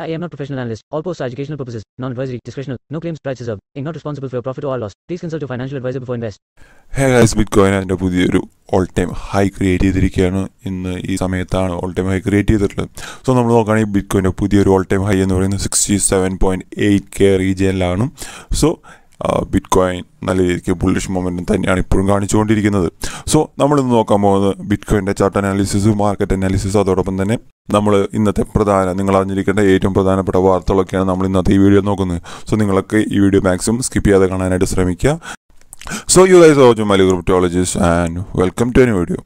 I am not professional analyst. All posts are educational purposes, non-advisory, discretional, no claims, price reserved. Inc. not responsible for your profit or loss. Please consult your financial advisor before invest. Hey guys bitcoin അതിൻ്റെ പുതിയൊരു all time high create ചെയ്തിരിക്കുകയാണ് ഇന്ന് ഈ സമയത്താണ് all time high create ചെയ്തിട്ടുള്ളത് so നമ്മൾ നോക്കുകയാണെങ്കിൽ bit കോയിൻ്റെ പുതിയൊരു ഓൾ ടൈം ഹൈ എന്ന് പറയുന്നത് sixty seven point eight K റീജിയനിലാണ് സോ ബിറ്റ് കോയിൻ നല്ല രീതിക്ക് ബുള്ളിഷ് മൊമെൻറ്റം തന്നെയാണ് ഇപ്പോഴും കാണിച്ചുകൊണ്ടിരിക്കുന്നത് സോ നമ്മളിന്ന് നോക്കാൻ പോകുന്നത് ബിറ്റ് കോയിൻ്റെ ചാർട്ട് അനാലിസിസ് മാർക്കറ്റ് അനാലിസിസ് അതോടൊപ്പം തന്നെ നമ്മൾ ഇന്നത്തെ പ്രധാന നിങ്ങൾ അറിഞ്ഞിരിക്കേണ്ട ഏറ്റവും പ്രധാനപ്പെട്ട വാർത്തകളൊക്കെയാണ് നമ്മൾ ഇന്നത്തെ ഈ വീഡിയോ നോക്കുന്നത് സോ നിങ്ങളൊക്കെ ഈ വീഡിയോ മാക്സിമം സ്കിപ്പ് ചെയ്യാതെ കാണാനായിട്ട് ശ്രമിക്കുക So you guys are watching Mali Cryptologist and welcome to a new video.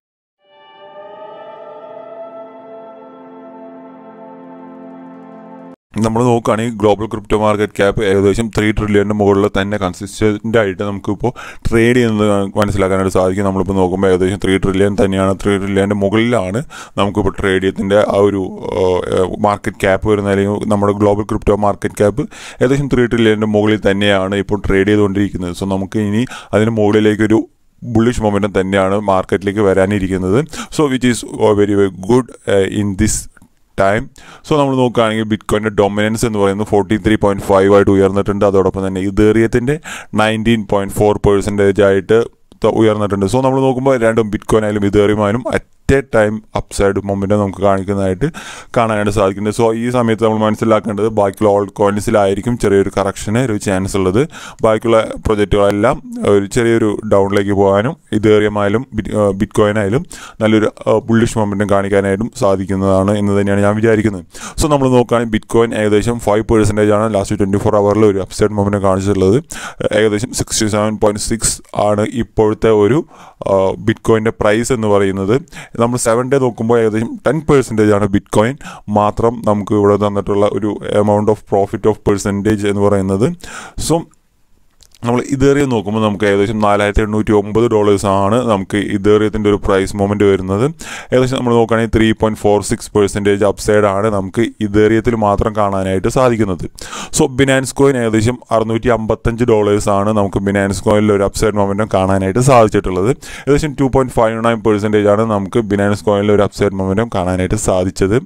നമ്മൾ നോക്കുകയാണെങ്കിൽ ഗ്ലോബൽ ക്രിപ്റ്റോ മാർക്കറ്റ് ക്യാപ്പ് ഏകദേശം ത്രീ ട്രില്യൻ്റെ മുകളിൽ തന്നെ കൺസിസ്റ്റൻ്റ് ആയിട്ട് നമുക്കിപ്പോൾ ട്രേഡ് ചെയ്യുന്നത് മനസ്സിലാക്കാനായിട്ട് സാധിക്കും നമ്മളിപ്പോൾ നോക്കുമ്പോൾ ഏകദേശം ത്രീ ട്രില്യൺ തന്നെയാണ് ത്രീ ട്രില്യൻ്റെ മുകളിലാണ് നമുക്കിപ്പോൾ ട്രേഡ് ചെയ്യത്തിൻ്റെ ആ ഒരു മാർക്കറ്റ് ക്യാപ്പ് വരുന്ന അല്ലെങ്കിൽ നമ്മുടെ ഗ്ലോബൽ ക്രിപ്റ്റോ മാർക്കറ്റ് ക്യാപ്പ് ഏകദേശം ത്രീ ട്രില്യൻ്റെ മുകളിൽ തന്നെയാണ് ഇപ്പോൾ ട്രേഡ് ചെയ്തുകൊണ്ടിരിക്കുന്നത് സോ നമുക്ക് ഇനി അതിന് മുകളിലേക്കൊരു ബുള്ളിഷ് മൊമെൻറ്റം തന്നെയാണ് മാർക്കറ്റിലേക്ക് വരാനിരിക്കുന്നത് so which is very very good in this time so നമ്മൾ നോക്കുകയാണെങ്കിൽ ബിറ്റ് കോയിൻ്റെ ഡൊമിനൻസ് എന്ന് പറയുന്നത് ഫോർട്ടി ത്രീ പോയിൻറ്റ് ഫൈവ് ആയിട്ട് ഉയർന്നിട്ടുണ്ട് അതോടൊപ്പം തന്നെ ഇതേറിയത്തിൻ്റെ നയൻറ്റീൻ പോയിൻറ്റ് ഫോർ പെർസെൻറ്റേജ് ആയിട്ട് ഉയർന്നിട്ടുണ്ട് സോ നമ്മൾ നോക്കുമ്പോൾ രണ്ടും ബിറ്റ് കോയിൻ ആയാലും ഇതേറിയമാനും at a time upside moment നമുക്ക് കാണിക്കുന്നതായിട്ട് കാണാനായിട്ട് സാധിക്കുന്നുണ്ട് സോ ഈ സമയത്ത് നമ്മൾ മനസ്സിലാക്കേണ്ടത് ബാക്കിയുള്ള ഓൾ കോയിൻസിലായിരിക്കും ചെറിയൊരു കറക്ഷന് ഒരു ചാൻസ് ഉള്ളത് ബാക്കിയുള്ള പ്രൊജക്റ്റുകളെല്ലാം ഒരു ചെറിയൊരു ഡൗണിലേക്ക് പോകാനും ഇതേറിയമായാലും ബിറ്റ് കോയിനായാലും നല്ലൊരു ബുള്ളിഷ് മൊമെൻറ്റും കാണിക്കാനായിട്ടും സാധിക്കുന്നതാണ് എന്ന് തന്നെയാണ് ഞാൻ വിചാരിക്കുന്നത് സോ നമ്മൾ നോക്കുകയാണെങ്കിൽ ബിറ്റ് കോയിൻ ഏകദേശം ഫൈവ് പെർസെൻറ്റേജ് ആണ് ലാസ്റ്റ് ട്വൻറ്റി ഫോർ അവറിൽ ഒരു അപ്സൈഡ് മൊമെൻറ്റ് കാണിച്ചിട്ടുള്ളത് ഏകദേശം സിക്സ്റ്റി സെവൻ പോയിൻറ്റ് സിക്സ് ആണ് ഇപ്പോഴത്തെ ഒരു ബിറ്റ് കോയിൻ്റെ പ്രൈസ് എന്ന് പറയുന്നത് നമ്മൾ സെവൻ ഡേ നോക്കുമ്പോൾ ഏകദേശം ടെൻ പെർസെൻറ്റേജ് ആണ് ബിറ്റ് കോയിൻ മാത്രം നമുക്ക് ഇവിടെ തന്നിട്ടുള്ള ഒരു amount of profit of percentage എന്ന് പറയുന്നത് സോ നമ്മൾ ഇതേറിയം നോക്കുമ്പോൾ നമുക്ക് ഏകദേശം നാലായിരത്തി എണ്ണൂറ്റി ഒമ്പത് ഡോളേഴ്സ് ആണ് നമുക്ക് ഇതേറിയത്തിൻ്റെ ഒരു പ്രൈസ് മൊമെൻറ്റ് വരുന്നത് ഏകദേശം നമ്മൾ നോക്കുകയാണെങ്കിൽ three point four six percentage upside ആണ് നമുക്ക് ഇതേറിയത്തിൽ മാത്രം കാണാനായിട്ട് സാധിക്കുന്നത് സോ ബിനാൻസ് കോയിൻ ഏകദേശം അറുന്നൂറ്റി അമ്പത്തഞ്ച് ഡോളേഴ്സ് ആണ് നമുക്ക് ബിനാൻസ് കോയിനിൽ ഒരു അപ്സൈഡ് മൊമെൻറ്റം കാണാനായിട്ട് സാധിച്ചിട്ടുള്ളത് ഏകദേശം two point five nine percentage ആണ് നമുക്ക് ബിനാൻസ് കോയിനിൽ ഒരു അപ്സൈഡ് മൊമെൻറ്റം കാണാനായിട്ട് സാധിച്ചത്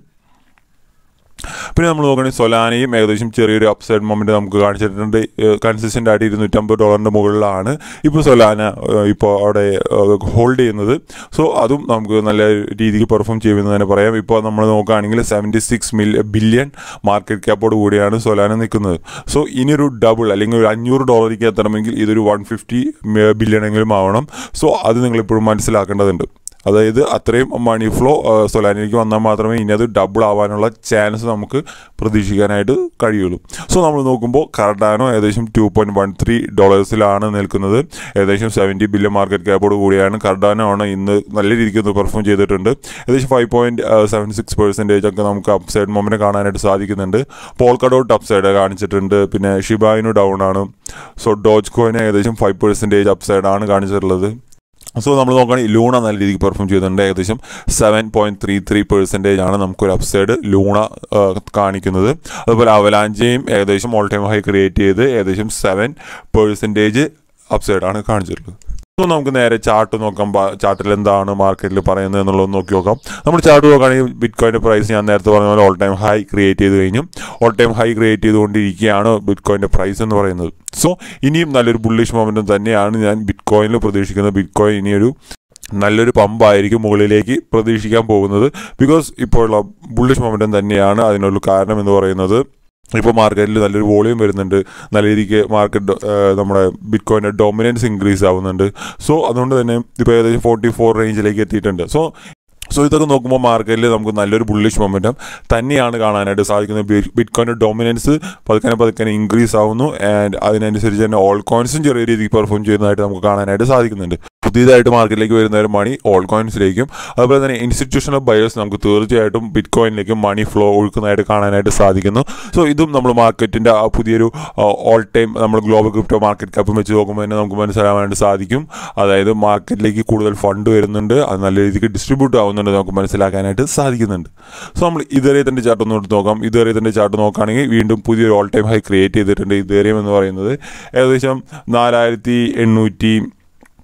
പിന്നെ നമ്മൾ നോക്കുകയാണെങ്കിൽ സൊലാനയും ഏകദേശം ചെറിയൊരു അപ്സൈഡ് മൊമെൻറ്റ് നമുക്ക് കാണിച്ചിട്ടുണ്ട് കൺസിസ്റ്റൻ്റ് ആയിട്ട് ഇരുന്നൂറ്റമ്പത് ഡോളറിൻ്റെ മുകളിലാണ് ഇപ്പോൾ സൊലാന ഇപ്പോൾ അവിടെ ഹോൾഡ് ചെയ്യുന്നത് സോ അതും നമുക്ക് നല്ല രീതിക്ക് പെർഫോം ചെയ്യുമെന്ന് തന്നെ പറയാം ഇപ്പോൾ നമ്മൾ നോക്കുകയാണെങ്കിൽ seventy six million billion market ക്യാപ്പോട് കൂടിയാണ് സൊലാന നിൽക്കുന്നത് സോ ഇനിയൊരു ഡബിൾ അല്ലെങ്കിൽ ഒരു അഞ്ഞൂറ് ഡോളറിലേക്ക് എത്തണമെങ്കിൽ ഇതൊരു വൺ ഫിഫ്റ്റി ബില്യൺ എങ്കിലും ആവണം സോ അത് നിങ്ങളിപ്പോഴും മനസ്സിലാക്കേണ്ടതുണ്ട് അതായത് അത്രയും മണി ഫ്ലോ സൊലാനിലേക്ക് വന്നാൽ മാത്രമേ ഇനി അത് ഡബിൾ ആവാനുള്ള ചാൻസ് നമുക്ക് പ്രതീക്ഷിക്കാനായിട്ട് കഴിയുള്ളൂ സോ നമ്മൾ നോക്കുമ്പോൾ കർഡാനോ ഏകദേശം ടു പോയിൻറ്റ് വൺ ത്രീ ഡോളേഴ്സിലാണ് നിൽക്കുന്നത് ഏകദേശം സെവൻറ്റി ബില്യൺ മാർക്കറ്റ് ക്യാപ്പോട് കൂടിയാണ് കർഡാനോ ആണ് ഇന്ന് നല്ല രീതിക്ക് ഒന്ന് പെർഫോം ചെയ്തിട്ടുണ്ട് ഏകദേശം five point seven six percentage ഒക്കെ നമുക്ക് അപ്സൈഡ് മൊമെൻറ്റ് കാണാനായിട്ട് സാധിക്കുന്നുണ്ട് പോൾക്കഡോട്ട് അപ്സൈഡ് കാണിച്ചിട്ടുണ്ട് പിന്നെ ഷിബായിനു ഡൗൺ ആണ് സോ ഡോജ് കോയിന് ഏകദേശം ഫൈവ് പെർസെൻറ്റേജ് അപ്സൈഡ് ആണ് കാണിച്ചിട്ടുള്ളത് സോ നമ്മൾ നോക്കുകയാണെങ്കിൽ ലൂണ നല്ല രീതിക്ക് പെർഫോം ചെയ്യുന്നുണ്ട് ഏകദേശം seven point three three percentage ആണ് നമുക്കൊരു അപ്സൈഡ് ലൂണ കാണിക്കുന്നത് അതുപോലെ അവലാഞ്ചയും ഏകദേശം ഓൾ ടൈം ഹൈ ക്രിയേറ്റ് ചെയ്ത് ഏകദേശം സെവൻ പെർസെൻറ്റേജ് അപ്സൈഡാണ് കാണിച്ചിട്ടുള്ളത് സോ നമുക്ക് നേരെ ചാർട്ട് നോക്കാം ചാർട്ടിൽ എന്താണ് മാർക്കറ്റിൽ പറയുന്നത് എന്നുള്ളത് നോക്കി നോക്കാം നമ്മൾ ചാർട്ട് നോക്കുകയാണെങ്കിൽ ബിറ്റ് കോയിൻ്റെ പ്രൈസ് ഞാൻ നേരത്തെ പറഞ്ഞ പോലെ ഓൾ ടൈം ഹൈ ക്രിയേറ്റ് ചെയ്ത് കഴിഞ്ഞു ഓൾ ടൈം ഹൈ ക്രിയേറ്റ് ചെയ്തുകൊണ്ടിരിക്കുകയാണ് ബിറ്റ് കോയിൻ്റെ പ്രൈസ് എന്ന് പറയുന്നത് സോ ഇനിയും നല്ലൊരു ബുള്ളിഷ് മൊമെൻറ്റും തന്നെയാണ് ഞാൻ ബിറ്റ് കോയിനിൽ പ്രതീക്ഷിക്കുന്നത് ബിറ്റ് കോയിൻ ഇനിയൊരു നല്ലൊരു പമ്പായിരിക്കും മുകളിലേക്ക് പ്രതീക്ഷിക്കാൻ പോകുന്നത് ബിക്കോസ് ഇപ്പോഴുള്ള ബുള്ളിഷ് മൊമെൻറ്റം തന്നെയാണ് അതിനുള്ള കാരണം എന്ന് പറയുന്നത് ഇപ്പോൾ മാർക്കറ്റിൽ നല്ലൊരു വോളിയം വരുന്നുണ്ട് നല്ല രീതിക്ക് മാർക്കറ്റ് നമ്മുടെ ബിറ്റ് കോയിൻ്റെ ഡൊമിനൻസ് ഇൻക്രീസ് ആവുന്നുണ്ട് സോ അതുകൊണ്ട് തന്നെ ഇപ്പോൾ ഏകദേശം ഫോർട്ടി ഫോർ റേഞ്ചിലേക്ക് എത്തിയിട്ടുണ്ട് സോ സോ ഇതൊക്കെ നോക്കുമ്പോൾ മാർക്കറ്റിൽ നമുക്ക് നല്ലൊരു ബുള്ളിഷ് മൊമെൻറ്റം തന്നെയാണ് കാണാനായിട്ട് സാധിക്കുന്നത് ബിറ്റ് കോയിൻ്റെ ഡൊമിനൻസ് പതുക്കനെ പതുക്കനെ ഇൻക്രീസ് ആവുന്നു ആൻഡ് അതിനനുസരിച്ച് തന്നെ ഓൾ കോയിൻസും ചെറിയ രീതിക്ക് പെർഫോം ചെയ്യുന്നതായിട്ട് നമുക്ക് കാണാനായിട്ട് സാധിക്കുന്നുണ്ട് പുതിയതായിട്ട് മാർക്കറ്റിലേക്ക് വരുന്ന ഒരു മണി ഓൾ കോയിൻസിലേക്കും അതുപോലെ തന്നെ ഇൻസ്റ്റിറ്റ്യൂഷണൽ ബയേഴ്സ് നമുക്ക് തീർച്ചയായിട്ടും ബിറ്റ് കോയിനിലേക്കും മണി ഫ്ലോ ഒഴുക്കുന്നതായിട്ട് കാണാനായിട്ട് സാധിക്കുന്നു സോ ഇതും നമ്മൾ മാർക്കറ്റിൻ്റെ ആ പുതിയൊരു ഓൾ ടൈം നമ്മൾ ഗ്ലോബൽ ക്രിപ്റ്റോ മാർക്കറ്റ് കപ്പ് വെച്ച് നോക്കുമ്പോൾ തന്നെ നമുക്ക് മനസ്സിലാവാനായിട്ട് സാധിക്കും അതായത് മാർക്കറ്റിലേക്ക് കൂടുതൽ ഫണ്ട് വരുന്നുണ്ട് അത് നല്ല രീതിക്ക് ഡിസ്ട്രിബ്യൂട്ട് ആവുന്നുണ്ട് നമുക്ക് മനസ്സിലാക്കാനായിട്ട് സാധിക്കുന്നുണ്ട് സോ നമ്മൾ ഇതേറിയത്തിൻ്റെ ചാർട്ട് ഒന്ന് എടുത്ത് നോക്കാം ഇതേറിയത്തിൻ്റെ ചാർട്ട് നോക്കുകയാണെങ്കിൽ വീണ്ടും പുതിയൊരു ഓൾ ടൈം ഹൈ ക്രിയേറ്റ് ചെയ്തിട്ടുണ്ട് ഇതേറിയം എന്ന് പറയുന്നത് ഏകദേശം നാലായിരത്തി എണ്ണൂറ്റി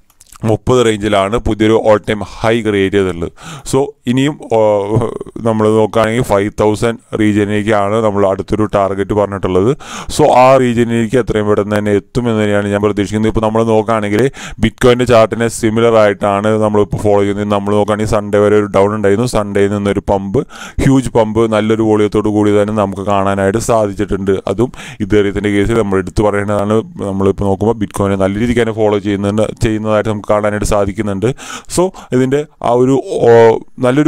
മുപ്പത് റേഞ്ചിലാണ് പുതിയൊരു ഓൾ ടൈം ഹൈ ക്രിയേറ്റ് ചെയ്തിട്ടുള്ളത് സോ ഇനിയും നമ്മൾ നോക്കുകയാണെങ്കിൽ ഫൈവ് തൗസൻഡ് റീജിയനിലേക്കാണ് നമ്മൾ അടുത്തൊരു ടാർഗറ്റ് പറഞ്ഞിട്ടുള്ളത് സോ ആ റീജിയനിലേക്ക് എത്രയും പെട്ടെന്ന് തന്നെ എത്തുമെന്ന് തന്നെയാണ് ഞാൻ പ്രതീക്ഷിക്കുന്നത് ഇപ്പോൾ നമ്മൾ നോക്കുകയാണെങ്കിൽ ബിറ്റ് കോയിൻ്റെ ചാർട്ടിനെ സിമിലർ ആയിട്ടാണ് നമ്മളിപ്പോൾ ഫോളോ ചെയ്യുന്നത് നമ്മൾ നോക്കുകയാണെങ്കിൽ സൺഡേ വരെ ഒരു ഡൗൺ ഉണ്ടായിരുന്നു സൺഡേയിൽ നിന്നൊരു പമ്പ് ഹ്യൂജ് പമ്പ് നല്ലൊരു വോളിയത്തോടു കൂടി തന്നെ നമുക്ക് കാണാനായിട്ട് സാധിച്ചിട്ടുണ്ട് അതും ഇദ്ദേഹത്തിൻ്റെ കേസിൽ നമ്മൾ എടുത്തു പറയേണ്ടതാണ് നമ്മളിപ്പോൾ നോക്കുമ്പോൾ ബിറ്റ് കോയിനെ നല്ല രീതിക്ക് തന്നെ ഫോളോ ചെയ്യുന്നുണ്ട് ചെയ്യുന്നതായിട്ട് നമുക്ക് കാണാനായിട്ട് സാധിക്കുന്നുണ്ട് സോ ഇതിൻ്റെ ആ ഒരു ഓ, നല്ലൊരു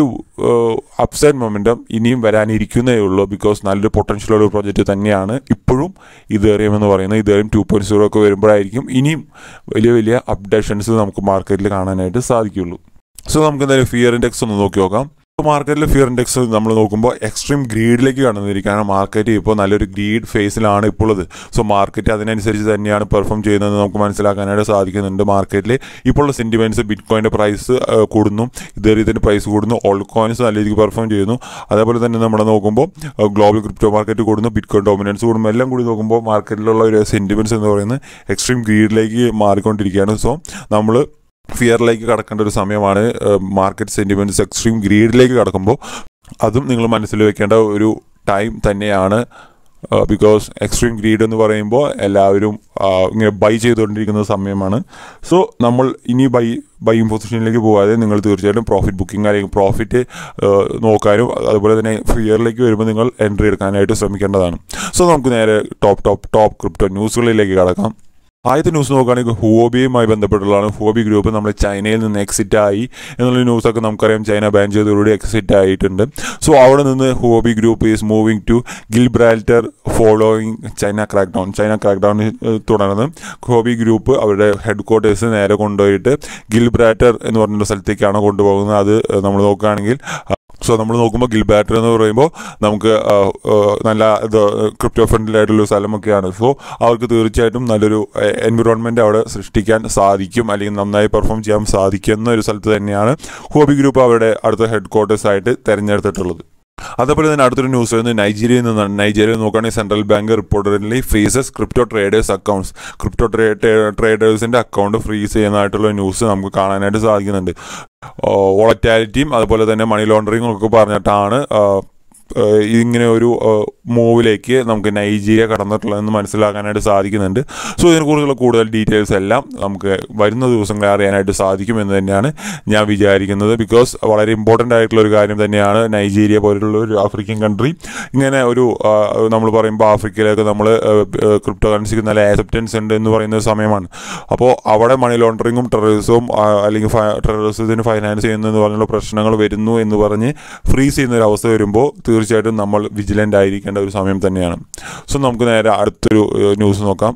അപ്സൈഡ് മൊമെൻറ്റം ഇനിയും വരാനിരിക്കുന്നേ ഉള്ളൂ ബിക്കോസ് നല്ലൊരു പൊട്ടൻഷ്യൽ ഉള്ള ഒരു പ്രോജക്റ്റ് തന്നെയാണ് ഇപ്പോഴും ഇതേറിയം എന്ന് പറയുന്നത് ഇതേറിയം ടു പോയിൻറ്റ് സീറോ ഒക്കെ വരുമ്പോഴായിരിക്കും ഇനിയും വലിയ വലിയ അപ്ഡേഷൻസ് നമുക്ക് മാർക്കറ്റിൽ കാണാനായിട്ട് സാധിക്കുള്ളൂ സോ നമുക്ക് എന്തായാലും ഫിയർ ഇൻഡെക്സ് ഒന്ന് നോക്കി നോക്കാം മാർക്കറ്റിൽ ഫിയർ ഇൻഡെക്സ് നമ്മൾ നോക്കുമ്പോൾ എക്സ്ട്രീം ഗ്രീഡിലേക്ക് കടന്നിരിക്കുകയാണ് മാർക്കറ്റ് ഇപ്പോൾ നല്ലൊരു ഗ്രീഡ് ഫേസിലാണ് ഇപ്പോൾ ഉള്ളത് സോ മാർക്കറ്റ് അതിനനുസരിച്ച് തന്നെയാണ് പെർഫോം ചെയ്യുന്നത് നമുക്ക് മനസ്സിലാക്കാനായിട്ട് സാധിക്കുന്നുണ്ട് മാർക്കറ്റിൽ ഇപ്പോൾ ഉള്ള സെൻറ്റിമെൻറ്റ്സ് ബിറ്റ് കോയിൻ്റെ പ്രൈസ് കൂടുന്നു ഇതേറിയതിൻ്റെ പ്രൈസ് കൂടുന്നു ഓൾഡ് കോയിൻസ് നല്ല രീതിക്ക് പെർഫോം ചെയ്യുന്നു അതേപോലെ തന്നെ നമ്മൾ നോക്കുമ്പോൾ ഗ്ലോബൽ ക്രിപ്റ്റോ മാർക്കറ്റ് കൂടുന്നു ബിറ്റ് കോയിൻ ഡോമിനൻസ് കൂടുന്നു എല്ലാം കൂടി നോക്കുമ്പോൾ മാർക്കറ്റിലുള്ള ഒരു സെൻറ്റിമെൻറ്റ്സ് എന്ന് പറയുന്നത് എക്സ്ട്രീം ഗ്രീഡിലേക്ക് മാറിക്കൊണ്ടിരിക്കുകയാണ് സോ നമ്മൾ ഫിയറിലേക്ക് കടക്കേണ്ട ഒരു സമയമാണ് മാർക്കറ്റ് സെൻറ്റിമെൻറ്റ്സ് എക്സ്ട്രീം ഗ്രീഡിലേക്ക് കടക്കുമ്പോൾ അതും നിങ്ങൾ മനസ്സിൽ വെക്കേണ്ട ഒരു ടൈം തന്നെയാണ് ബിക്കോസ് എക്സ്ട്രീം ഗ്രീഡ് എന്ന് പറയുമ്പോൾ എല്ലാവരും ആ, ഇങ്ങനെ ബൈ ചെയ്തുകൊണ്ടിരിക്കുന്ന സമയമാണ് സോ നമ്മൾ ഇനി ബൈ ബൈയിങ് പൊസിഷനിലേക്ക് പോകാതെ നിങ്ങൾ തീർച്ചയായിട്ടും പ്രോഫിറ്റ് ബുക്കിംഗ് അല്ലെങ്കിൽ പ്രോഫിറ്റ് നോക്കാനും അതുപോലെ തന്നെ ഫിയറിലേക്ക് വരുമ്പോൾ നിങ്ങൾ എൻട്രി എടുക്കാനായിട്ട് ശ്രമിക്കേണ്ടതാണ് സോ നമുക്ക് നേരെ ടോപ്പ് ടോപ്പ് ടോപ്പ് ക്രിപ്റ്റോ ന്യൂസുകളിലേക്ക് കടക്കാം ആദ്യത്തെ ന്യൂസ് നോക്കുകയാണെങ്കിൽ ഹുവോബിയുമായി ബന്ധപ്പെട്ടുള്ളതാണ് ഹുവോബി ഗ്രൂപ്പ് നമ്മൾ ചൈനയിൽ നിന്ന് എക്സിറ്റ് ആയി എന്നുള്ള ന്യൂസൊക്കെ നമുക്കറിയാം ചൈന ബാൻ ചെയ്തതോടുകൂടി എക്സിറ്റ് ആയിട്ടുണ്ട് സോ അവിടെ നിന്ന് Huobi group is moving to Gibraltar following China crack down China crack down തുടർന്ന് ഹുവോബി ഗ്രൂപ്പ് അവരുടെ ഹെഡ് ക്വാർട്ടേഴ്സ് നേരെ കൊണ്ടുപോയിട്ട് ഗിൽബ്രാറ്റർ എന്ന് പറഞ്ഞൊരു സ്ഥലത്തേക്കാണ് കൊണ്ടുപോകുന്നത് അത് നമ്മൾ നോക്കുകയാണെങ്കിൽ സോ നമ്മൾ നോക്കുമ്പോൾ ഗിൽബാറ്റർ എന്ന് പറയുമ്പോൾ നമുക്ക് ആ, ആ, നല്ല ഇത് ക്രിപ്റ്റോ ഫ്രണ്ട്ലി ആയിട്ടുള്ള ഒരു സ്ഥലമൊക്കെയാണ് സോ അവർക്ക് തീർച്ചയായിട്ടും നല്ലൊരു എൻവിറോൺമെൻറ്റ് അവിടെ സൃഷ്ടിക്കാൻ സാധിക്കും അല്ലെങ്കിൽ നന്നായി പെർഫോം ചെയ്യാൻ സാധിക്കുന്ന ഒരു സ്ഥലത്ത് തന്നെയാണ് ഹോബി ഗ്രൂപ്പ് അവരുടെ അടുത്ത ഹെഡ് ക്വാർട്ടേഴ്സ് ആയിട്ട് തിരഞ്ഞെടുത്തിട്ടുള്ളത് അതേപോലെ തന്നെ അടുത്തൊരു ന്യൂസ് വരുന്നത് നൈജീരിയയിൽ നിന്നാണ് നൈജീരിയയിൽ നോക്കുകയാണെങ്കിൽ central bank reportedly freezes crypto traders accounts crypto ട്രേഡേഴ്സിന്റെ അക്കൗണ്ട് ഫ്രീസ് ചെയ്യുന്നതായിട്ടുള്ള ന്യൂസ് നമുക്ക് കാണാനായിട്ട് സാധിക്കുന്നുണ്ട് വോളറ്റാലിറ്റിയും അതുപോലെ തന്നെ മണി ലോണ്ടറിങ്ങും ഒക്കെ പറഞ്ഞിട്ടാണ് ആ, ആ, ഇങ്ങനെ ഒരു മൂവിലേക്ക് നമുക്ക് നൈജീരിയ കടന്നിട്ടുള്ളതെന്ന് മനസ്സിലാക്കാനായിട്ട് സാധിക്കുന്നുണ്ട് സോ ഇതിനെക്കുറിച്ചുള്ള കൂടുതൽ ഡീറ്റെയിൽസ് എല്ലാം നമുക്ക് വരുന്ന ദിവസങ്ങളിൽ അറിയാനായിട്ട് സാധിക്കും എന്ന് തന്നെയാണ് ഞാൻ വിചാരിക്കുന്നത് ബിക്കോസ് വളരെ ഇമ്പോർട്ടൻ്റ് ആയിട്ടുള്ള ഒരു കാര്യം തന്നെയാണ് നൈജീരിയ പോലുള്ള ഒരു ആഫ്രിക്കൻ കൺട്രി ഇങ്ങനെ ഒരു നമ്മൾ പറയുമ്പോൾ ആഫ്രിക്കയിലേക്ക് നമ്മൾ ക്രിപ്റ്റോ കറൻസിക്ക് നല്ല ആക്സെപ്റ്റൻസ് ഉണ്ട് എന്ന് പറയുന്ന ഒരു സമയമാണ് അപ്പോൾ അവിടെ മണി ലോണ്ടറിങ്ങും ടെററിസവും അല്ലെങ്കിൽ ടെററിസത്തിന് ഫൈനാൻസ് ചെയ്യുന്നതെന്ന് പറഞ്ഞുള്ള പ്രശ്നങ്ങൾ വരുന്നു എന്ന് പറഞ്ഞ് ഫ്രീസ് ചെയ്യുന്ന ഒരു അവസ്ഥ വരുമ്പോൾ തീർച്ചയായിട്ടും നമ്മൾ വിജിലൻ്റ് ആയിരിക്കേണ്ട ഒരു സമയം തന്നെയാണ് സോ നമുക്ക് നേരെ അടുത്തൊരു ന്യൂസ് നോക്കാം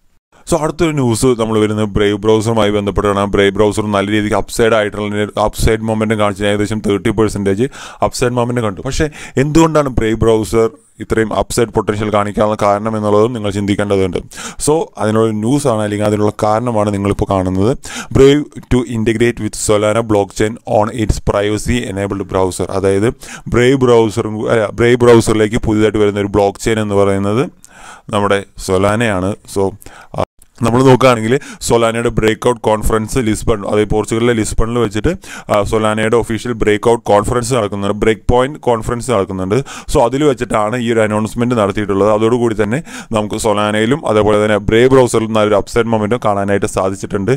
സോ അടുത്തൊരു ന്യൂസ് നമ്മൾ വരുന്നത് ബ്രേവ് ബ്രൗസറുമായി ബന്ധപ്പെട്ടാണ് ബ്രേവ് ബ്രൗസർ നല്ല രീതിക്ക് അപ്സൈഡ് ആയിട്ടുള്ള അപ്സൈഡ് മൊമെൻറ്റും കാണിച്ചത് ഏകദേശം തേർട്ടി പെർസെൻറ്റേജ് അപ്സൈഡ് മൊമെൻറ്റ് കണ്ടു പക്ഷേ എന്തുകൊണ്ടാണ് ബ്രേവ് ബ്രൗസർ ഇത്രയും അപ്സൈഡ് പൊട്ടൻഷ്യൽ കാണിക്കാനുള്ള കാരണം എന്നുള്ളതും നിങ്ങൾ ചിന്തിക്കേണ്ടതുണ്ട് സോ അതിനുള്ള ന്യൂസ് ആണ് അല്ലെങ്കിൽ അതിനുള്ള കാരണമാണ് നിങ്ങളിപ്പോൾ കാണുന്നത് Brave to integrate with Solana blockchain on its privacy enabled browser അതായത് ബ്രേവ് ബ്രൗസർ ബ്രേവ് ബ്രൗസറിലേക്ക് പുതിയതായിട്ട് വരുന്ന ഒരു ബ്ലോക്ക് ചെയിൻ എന്ന് പറയുന്നത് നമ്മുടെ സൊലാനയാണ് സോ നമ്മൾ നോക്കുകയാണെങ്കിൽ സൊലാനയുടെ ബ്രേക്ക് ഔട്ട് കോൺഫറൻസ് ലിസ്ബൺ അതായത് പോർച്ചുഗലിലെ ലിസ്ബണിൽ വെച്ചിട്ട് ആ, സൊലാനയുടെ ഒഫീഷ്യൽ ബ്രേക്ക് ഔട്ട് കോൺഫറൻസ് നടക്കുന്നുണ്ട് ബ്രേക്ക് പോയിന്റ് കോൺഫറൻസ് നടക്കുന്നുണ്ട് സോ അതിൽ വെച്ചിട്ടാണ് ഈ ഒരു അനൗൺസ്മെന്റ് നടത്തിയിട്ടുള്ളത് അതോടുകൂടി തന്നെ നമുക്ക് സൊലാനയിലും അതേപോലെ തന്നെ ബ്രേ ബ്രൗസറിലും നല്ലൊരു അപ്സൈഡ് മൊമെന്റും കാണാനായിട്ട് സാധിച്ചിട്ടുണ്ട്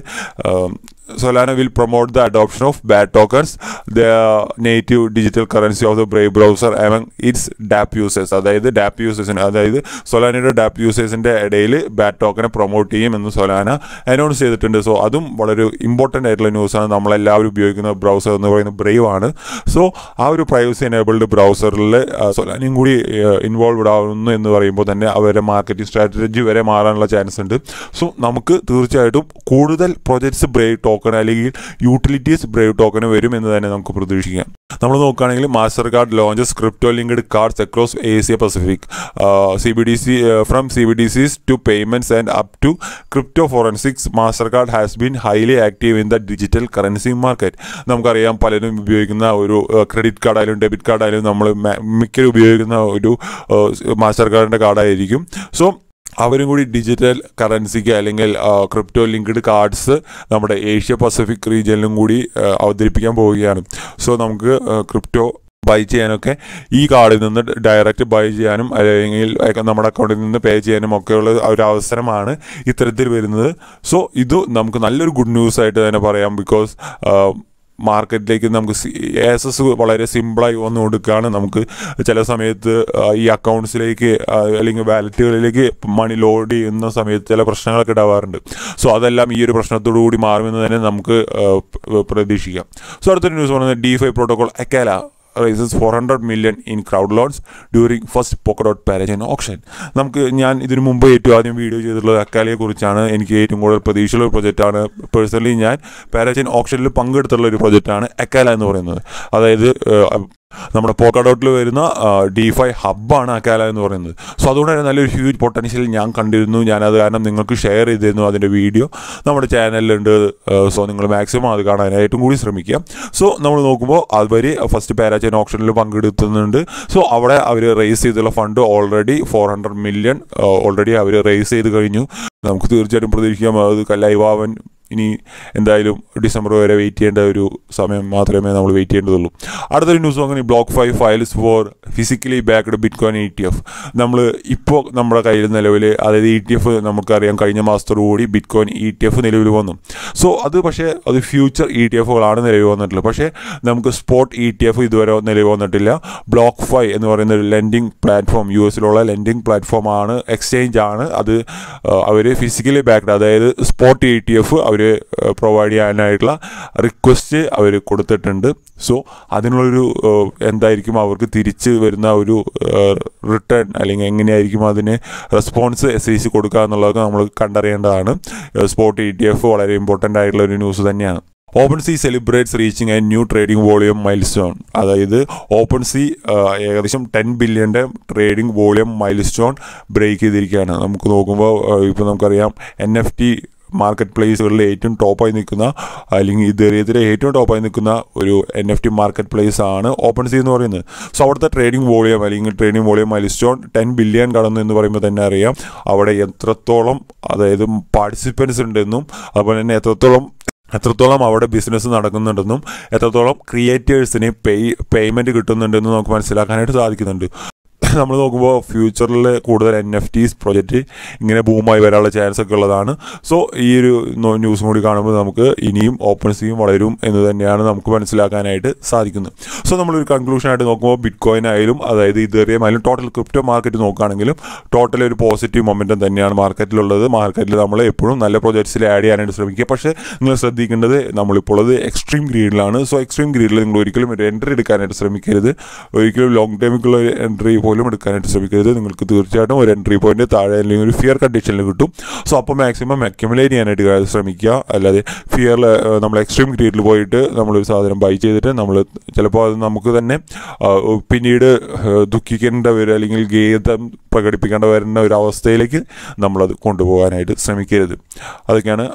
Solana will promote the adoption of BAT tokens the native digital currency of the Brave browser among its dApp users അതായത് ഡാപ്പ് യൂസേഴ്സിന് അതായത് സൊലാനയുടെ ഡാപ്പ് യൂസേഴ്സിന്റെ ഇടയിൽ ബാഡ് ടോക്കനെ പ്രൊമോട്ട് ചെയ്യും എന്ന് സൊലാന അനൗൺസ് ചെയ്തിട്ടുണ്ട് സോ അതും വളരെ ഇമ്പോർട്ടൻ്റ് ആയിട്ടുള്ള ന്യൂസാണ് നമ്മളെല്ലാവരും ഉപയോഗിക്കുന്ന ബ്രൗസർ എന്ന് പറയുന്നത് ബ്രേവ് ആണ് സോ ആ ഒരു പ്രൈവസി എനേബിൾഡ് ബ്രൗസറിൽ സൊലാനയും കൂടി ഇൻവോൾവ്ഡ് ആവുന്നു എന്ന് പറയുമ്പോൾ തന്നെ അവരുടെ മാർക്കറ്റിംഗ് സ്ട്രാറ്റജി വരെ മാറാനുള്ള ചാൻസ് ഉണ്ട് സോ നമുക്ക് തീർച്ചയായിട്ടും കൂടുതൽ പ്രൊജക്ട്സ് ബ്രേവ് ടോക്കൺ അല്ലെങ്കിൽ യൂട്ടിലിറ്റീസ് ബ്രേവ് ടോക്കൺ വരും എന്ന് തന്നെ നമുക്ക് പ്രതീക്ഷിക്കാം നമ്മൾ നോക്കുകയാണെങ്കിൽ Mastercard launches crypto linked cards across Asia Pacific C B D C from C B D Cs to payments and up to crypto forensics Mastercard has been highly active in the digital currency market നമുക്കറിയാം പലരും ഉപയോഗിക്കുന്ന ഒരു credit കാർഡായാലും debit കാർഡായാലും നമ്മൾ മിക്കരും ഉപയോഗിക്കുന്ന ഒരു master കാർഡിൻ്റെ കാർഡായിരിക്കും so അവരും കൂടി ഡിജിറ്റൽ കറൻസിക്ക് അല്ലെങ്കിൽ ക്രിപ്റ്റോ ലിങ്ക്ഡ് കാർഡ്സ് നമ്മുടെ ഏഷ്യ പസഫിക് റീജിയനിലും കൂടി ആ, അവതരിപ്പിക്കാൻ പോവുകയാണ് സോ നമുക്ക് ക്രിപ്റ്റോ ബൈ ചെയ്യാനൊക്കെ ഈ കാർഡിൽ നിന്ന് ഡയറക്റ്റ് ബൈ ചെയ്യാനും അല്ലെങ്കിൽ നമ്മുടെ അക്കൗണ്ടിൽ നിന്ന് പേ ചെയ്യാനും ഒക്കെയുള്ള ഒരു അവസരമാണ് ഇത്തരത്തിൽ വരുന്നത് സോ ഇത് നമുക്ക് നല്ലൊരു ഗുഡ് ന്യൂസ് ആയിട്ട് തന്നെ പറയാം ബിക്കോസ് മാർക്കറ്റിലേക്ക് നമുക്ക് ആസസ് വളരെ സിമ്പിളായി വന്നു കൊടുക്കുകയാണ് നമുക്ക് ചില സമയത്ത് ആ, ഈ അക്കൗണ്ട്സിലേക്ക് ആ, അല്ലെങ്കിൽ വാലറ്റുകളിലേക്ക് മണി ലോഡ് ചെയ്യുന്ന സമയത്ത് ചില പ്രശ്നങ്ങളൊക്കെ ഉണ്ടാവാറുണ്ട് സോ അതെല്ലാം ഈ ഒരു പ്രശ്നത്തോടു കൂടി മാറുമെന്ന് തന്നെ നമുക്ക് ആ, പ- പ്രതീക്ഷിക്കാം സോ അടുത്തൊരു ന്യൂസ് പറയുന്നത് DeFi protocol Acala raises four hundred million in crowdloans during first Polkadot parachain auction നമുക്ക് ഞാൻ ഇതിനു മുമ്പ് ഏറ്റവും ആദ്യം വീഡിയോ ചെയ്തിട്ടുള്ളത് അക്കാലിയെ കുറിച്ചാണ് എനിക്ക് ഏറ്റവും കൂടുതൽ പ്രതീക്ഷയുള്ള ഒരു പ്രൊജക്റ്റാണ് പേഴ്സണലി ഞാൻ പാരജൻ ഓപ്ഷനിൽ പങ്കെടുത്തുള്ള ഒരു പ്രൊജക്റ്റാണ് അക്കാല എന്ന് പറയുന്നത് അതായത് ഏഹ്, നമ്മുടെ പോക്കഡോട്ടിൽ വരുന്ന ഡി ഫൈ ഹബ്ബാണ് അക്കാല എന്ന് പറയുന്നത് സോ അതുകൊണ്ട് തന്നെ നല്ലൊരു ഹ്യൂജ് പൊട്ടൻഷ്യൽ ഞാൻ കണ്ടിരുന്നു ഞാനത് കാരണം നിങ്ങൾക്ക് ഷെയർ ചെയ്തിരുന്നു അതിൻ്റെ വീഡിയോ നമ്മുടെ ചാനലിലുണ്ട് സോ നിങ്ങൾ മാക്സിമം അത് കാണാനായിട്ടും കൂടി ശ്രമിക്കുക സോ നമ്മൾ നോക്കുമ്പോൾ അതുവരെ ഫസ്റ്റ് പാരാച്ചൈൻ ഓപ്ഷനിൽ പങ്കെടുത്തുന്നുണ്ട് സോ അവിടെ അവർ റേസ് ചെയ്തുള്ള fund already four hundred million already അവർ റേസ് ചെയ്ത് കഴിഞ്ഞു നമുക്ക് തീർച്ചയായിട്ടും പ്രതീക്ഷിക്കാം അത് ലൈവാവൻ ഇനി എന്തായാലും ഡിസംബർ വരെ വെയിറ്റ് ചെയ്യേണ്ട ഒരു സമയം മാത്രമേ നമ്മൾ വെയിറ്റ് ചെയ്യേണ്ടതുള്ളൂ അടുത്തൊരു ന്യൂസ് നോക്കണി BlockFi files for physically backed bitcoin E T F നമ്മൾ ഇപ്പോൾ നമ്മുടെ കയ്യിൽ നിലവിൽ അതായത് ഇ ടി എഫ് നമുക്കറിയാം കഴിഞ്ഞ മാസത്തോടുകൂടി bitcoin E T F നിലവിൽ വന്നു സോ അത് പക്ഷേ അത് ഫ്യൂച്ചർ ഇ ടി എഫുകളാണ് നിലവിൽ വന്നിട്ടുള്ളത് പക്ഷേ നമുക്ക് സ്പോട്ട് ഇ ടി എഫ് ഇതുവരെ നിലവിൽ വന്നിട്ടില്ല ബ്ലോക്ക് ഫൈവ് എന്ന് പറയുന്ന ഒരു ലെൻഡിങ് പ്ലാറ്റ്ഫോം യു എസിലുള്ള ലെൻഡിങ് പ്ലാറ്റ്ഫോമാണ് എക്സ്ചേഞ്ച് ആണ് അത് അവർ ഫിസിക്കലി ബാക്ക്ഡ് അതായത് സ്പോട്ട് ഇ ടി എഫ് അവർ പ്രൊവൈഡ് ചെയ്യാനായിട്ടുള്ള റിക്വസ്റ്റ് അവർ കൊടുത്തിട്ടുണ്ട് സോ അതിനുള്ളൊരു ഏഹ്, എന്തായിരിക്കും അവർക്ക് തിരിച്ച് വരുന്ന ഒരു റിട്ടേൺ അല്ലെങ്കിൽ എങ്ങനെയായിരിക്കും അതിന് റെസ്പോൺസ് എസ് ഐ സി കൊടുക്കുക എന്നുള്ളതൊക്കെ നമ്മൾ കണ്ടറിയേണ്ടതാണ് സ്പോട്ട് ഇ ടി എഫ് വളരെ ഇമ്പോർട്ടൻ്റ് ആയിട്ടുള്ള ഒരു ന്യൂസ് തന്നെയാണ് OpenSea celebrates reaching a new trading volume milestone അതായത് ഓപ്പൺ സി ഏകദേശം ടെൻ ബില്യൻ്റെ trading volume milestone break ചെയ്തിരിക്കുകയാണ് നമുക്ക് നോക്കുമ്പോൾ ഇപ്പോൾ നമുക്കറിയാം എൻ എഫ് ടി മാർക്കറ്റ് പ്ലേസുകളിൽ ഏറ്റവും ടോപ്പായി നിൽക്കുന്ന അല്ലെങ്കിൽ ഇതേറിയതിലെ ഏറ്റവും ടോപ്പായി നിൽക്കുന്ന ഒരു N F T marketplace ആണ് ഓപ്പൺ സി എന്ന് പറയുന്നത് സോ അവിടുത്തെ ട്രേഡിംഗ് വോളിയം അല്ലെങ്കിൽ trading volume milestone ten billion കടന്നു എന്ന് പറയുമ്പോൾ തന്നെ അറിയാം അവിടെ എത്രത്തോളം അതായത് പാർട്ടിസിപ്പൻസ് ഉണ്ടെന്നും അതുപോലെ തന്നെ എത്രത്തോളം എത്രത്തോളം അവിടെ ബിസിനസ് നടക്കുന്നുണ്ടെന്നും എത്രത്തോളം ക്രിയേറ്റേഴ്സിന് പേ പേയ്മെൻറ്റ് കിട്ടുന്നുണ്ടെന്നും നമുക്ക് മനസ്സിലാക്കാനായിട്ട് സാധിക്കുന്നുണ്ട് നമ്മൾ നോക്കുമ്പോൾ ഫ്യൂച്ചറിൽ കൂടുതൽ എൻ എഫ് ടീസ് പ്രൊജക്റ്റ് ഇങ്ങനെ ബൂമായി വരാനുള്ള ചാൻസ് ഒക്കെ ഉള്ളതാണ് സോ ഈ ഒരു ന്യൂസും കൂടി കാണുമ്പോൾ നമുക്ക് ഇനിയും ഓപ്പൺ സിയും വളരും എന്ന് തന്നെയാണ് നമുക്ക് മനസ്സിലാക്കാനായിട്ട് സാധിക്കുന്നത് സോ നമ്മളൊരു കൺക്ലൂഷനായിട്ട് നോക്കുമ്പോൾ ബിറ്റ് കോയിൻ ആയാലും അതായത് ഇതേറിയം ആയാലും ടോട്ടൽ ക്രിപ്റ്റോ മാർക്കറ്റ് നോക്കുകയാണെങ്കിലും ടോട്ടൽ ഒരു പോസിറ്റീവ് മൊമെൻറ്റം തന്നെയാണ് മാർക്കറ്റിലുള്ളത് മാർക്കറ്റിൽ നമ്മൾ എപ്പോഴും നല്ല പ്രൊജക്ട്സിൽ ആഡ് ചെയ്യാനായിട്ട് ശ്രമിക്കുക പക്ഷേ നിങ്ങൾ ശ്രദ്ധിക്കേണ്ടത് നമ്മളിപ്പോൾ ഉള്ളത് എക്സ്ട്രീം ഗ്രീഡിലാണ് സോ എക്സ്ട്രീം ഗ്രീഡിൽ നിങ്ങൾ ഒരിക്കലും ഒരു എൻട്രി എടുക്കാനായിട്ട് ശ്രമിക്കരുത് ഒരിക്കലും ലോങ് ടൈമിക്കുള്ള ഒരു എൻട്രി പോലും എടുക്കാനായിട്ട് ശ്രമിക്കരുത് നിങ്ങൾക്ക് തീർച്ചയായിട്ടും ഒരു എൻട്രി പോയിന്റ് താഴെ അല്ലെങ്കിൽ ഒരു ഫിയർ കണ്ടീഷനിൽ കിട്ടും സോ അപ്പോൾ മാക്സിമം അക്യുമുലേറ്റ് ചെയ്യാനായിട്ട് ശ്രമിക്കുക അല്ലാതെ ഫിയറിൽ നമ്മൾ എക്സ്ട്രീം ഗ്രീഡിൽ പോയിട്ട് നമ്മളൊരു സാധനം ബൈ ചെയ്തിട്ട് നമ്മൾ ചിലപ്പോൾ അത് നമുക്ക് തന്നെ ആ, പിന്നീട് ആ, ദുഃഖിക്കേണ്ട ഒരു അല്ലെങ്കിൽ ഗേതം പ്രകടിപ്പിക്കേണ്ട വരുന്ന ഒരു അവസ്ഥയിലേക്ക് നമ്മളത് കൊണ്ടുപോകാനായിട്ട് ശ്രമിക്കരുത് അതൊക്കെയാണ്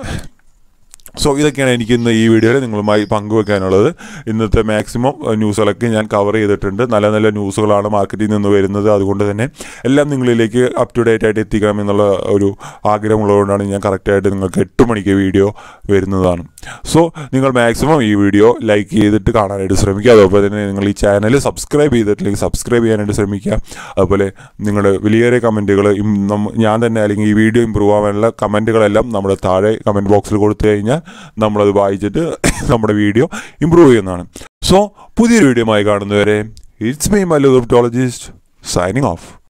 സോ ഇതൊക്കെയാണ് എനിക്ക് ഇന്ന് ഈ വീഡിയോയിൽ നിങ്ങളുമായി പങ്കുവെക്കാനുള്ളത് ഇന്നത്തെ മാക്സിമം ന്യൂസുകളൊക്കെ ഞാൻ കവർ ചെയ്തിട്ടുണ്ട് നല്ല നല്ല ന്യൂസുകളാണ് മാർക്കറ്റിൽ നിന്ന് വരുന്നത് അതുകൊണ്ട് തന്നെ എല്ലാം നിങ്ങളിലേക്ക് അപ് ടു ഡേറ്റ് ആയിട്ട് എത്തിക്കണം എന്നുള്ള ഒരു ആഗ്രഹമുള്ളതുകൊണ്ടാണ് ഞാൻ കറക്റ്റായിട്ട് നിങ്ങൾക്ക് എട്ട് മണിക്ക് വീഡിയോ വരുന്നതാണ് സോ നിങ്ങൾ മാക്സിമം ഈ വീഡിയോ ലൈക്ക് ചെയ്തിട്ട് കാണാനായിട്ട് ശ്രമിക്കുക അതുപോലെ തന്നെ നിങ്ങൾ ഈ ചാനൽ സബ്സ്ക്രൈബ് ചെയ്തിട്ടില്ലെങ്കിൽ സബ്സ്ക്രൈബ് ചെയ്യാനായിട്ട് ശ്രമിക്കുക അതുപോലെ നിങ്ങളുടെ വലിയേറെ കമൻറ്റുകൾ ഞാൻ തന്നെ അല്ലെങ്കിൽ ഈ വീഡിയോ ഇമ്പ്രൂവ് ആവാനുള്ള കമൻറ്റുകളെല്ലാം നമ്മുടെ താഴെ കമൻറ്റ് ബോക്സിൽ കൊടുത്തു കഴിഞ്ഞാൽ നമ്മളത് വായിച്ചിട്ട് നമ്മുടെ വീഡിയോ ഇമ്പ്രൂവ് ചെയ്യുന്നതാണ് സോ പുതിയൊരു വീഡിയോ ആയി കാണുന്നവരെ it's me Mallu cryptologist signing of